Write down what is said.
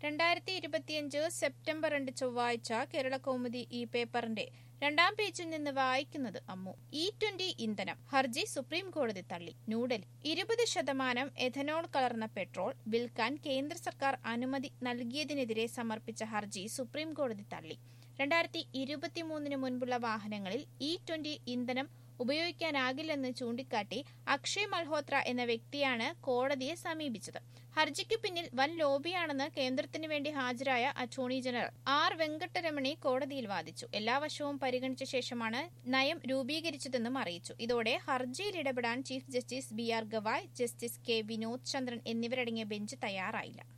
രണ്ടായിരത്തി ഇരുപത്തിയഞ്ച് സെപ്റ്റംബർ രണ്ട് ചൊവ്വാഴ്ച കേരള കൗമുദി ഈ പേപ്പറിന്റെ രണ്ടാം പേജിൽ നിന്ന് വായിക്കുന്നത് അമ്മു ഇ ട്വന്റി ഇന്ധനം ഹർജി സുപ്രീം കോടതി തള്ളി ന്യൂഡൽഹി ഇരുപത് ശതമാനം എഥനോൾ കലർന്ന പെട്രോൾ വിൽക്കാൻ കേന്ദ്ര സർക്കാർ അനുമതി നൽകിയതിനെതിരെ സമർപ്പിച്ച ഹർജി സുപ്രീം കോടതി തള്ളി രണ്ടായിരത്തി ഇരുപത്തിമൂന്നിന് മുൻപുള്ള വാഹനങ്ങളിൽ ഇ ട്വന്റി ഇന്ധനം ഉപയോഗിക്കാനാകില്ലെന്ന് ചൂണ്ടിക്കാട്ടി അക്ഷയ് മൽഹോത്ര എന്ന വ്യക്തിയാണ് കോടതിയെ സമീപിച്ചത് ഹർജിക്ക് പിന്നിൽ വൻ ലോബിയാണെന്ന് കേന്ദ്രത്തിന് വേണ്ടി ഹാജരായ അറ്റോർണി ജനറൽ ആർ വെങ്കട്ടരമണി കോടതിയിൽ വാദിച്ചു എല്ലാ വശവും പരിഗണിച്ച ശേഷമാണ് നയം രൂപീകരിച്ചതെന്നും അറിയിച്ചു ഇതോടെ ഹർജിയിൽ ഇടപെടാൻ chief justice B R Gavai justice K Vinod Chandran എന്നിവരടങ്ങിയ ബെഞ്ച് തയ്യാറായില്ല